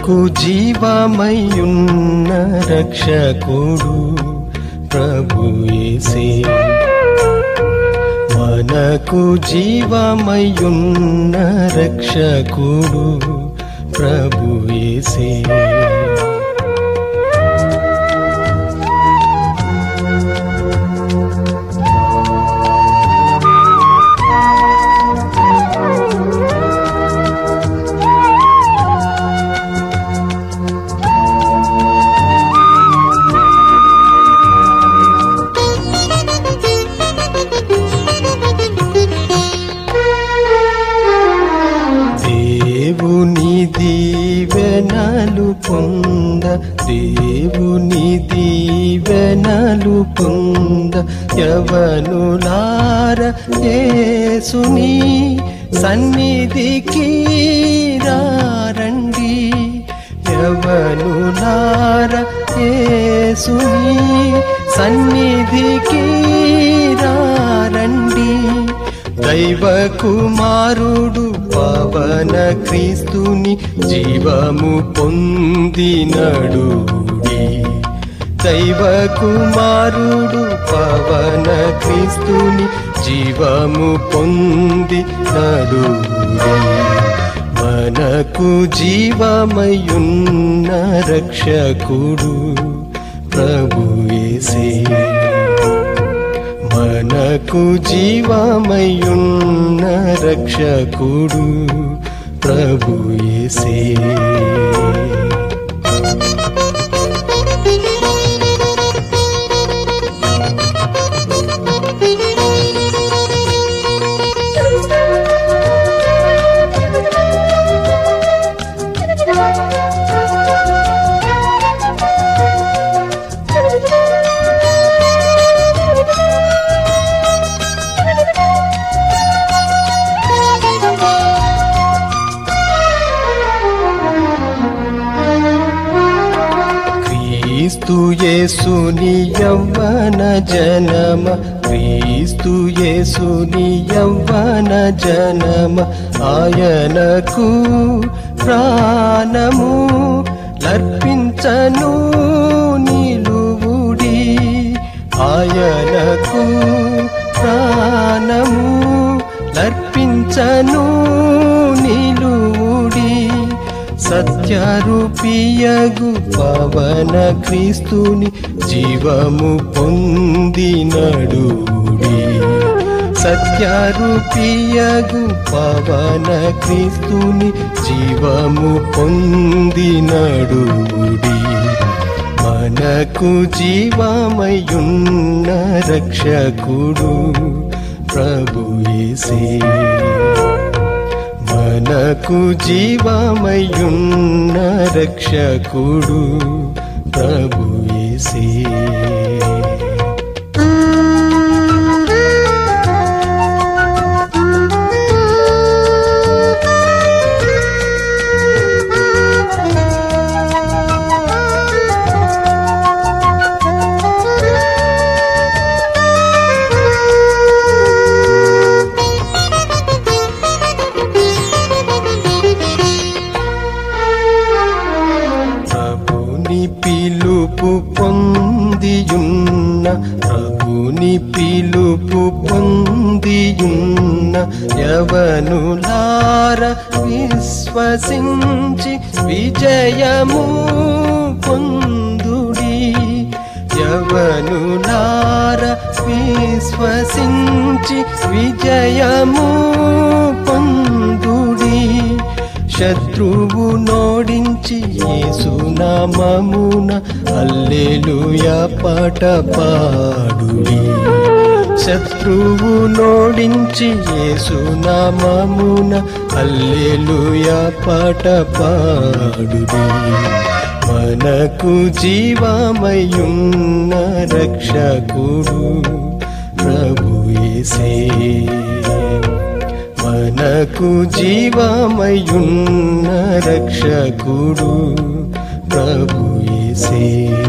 మనకు జీవమయున్న రక్షకుడు ప్రభు యేసే మనకు జీవమయున్న రక్షకుడు ప్రభు యేసే దేవుని దీవెనలు పొంద దేవుని దీవెనలు పొంద యవనులార యేసుని సన్నిధికి రండి యవనులార యేసుని సన్నిధికి రండి దైవ కుమారుడు పవన క్రీస్తుని జీవము పొందినడుడి దైవ కుమారుడు పవన క్రీస్తుని జీవము పొందినడుడి మనకు జీవమయున్న రక్షకుడు ప్రభు యేసే మనకు జీవమయున్న రక్షకుడు ప్రభు యేసే క్రీస్తు యేసుని యవ్వన జనమ క్రీస్తు యేసుని యవ్వన జనమ ఆయనకు ప్రాణము లర్పించను నిలువుడి ఆయనకు ప్రాణము లర్పించను నిలువుడి సత్యరూపియగు పవన క్రీస్తుని జీవము పొందినడుడి సత్యరూపియగు పవన క్రీస్తుని జీవము పొందినడుడి మనకు జీవమయున్న రక్షకుడు ప్రభు యేసే మనకు జీవమయున్న రక్షకుడు ప్రభు యేసే ప్రభుని పిలుపు పొందియున్న ప్రభుని పిలుపు పొందియున్న యవనులార విశ్వసించి విజయము పొందుడి యవనులార విశ్వసించి విజయము పొందుడి శత్రువు నోడించి యేసునామమున అల్లెలుయా పాట పాడుడి శత్రువు నోడించి యేసునామమున అల్లెలుయా పాట పాడుడి మనకు జీవమయున్న రక్షకుడు ప్రభు యేసే మనకు జీవమయున్న రక్షకుడు ప్రభు యేసే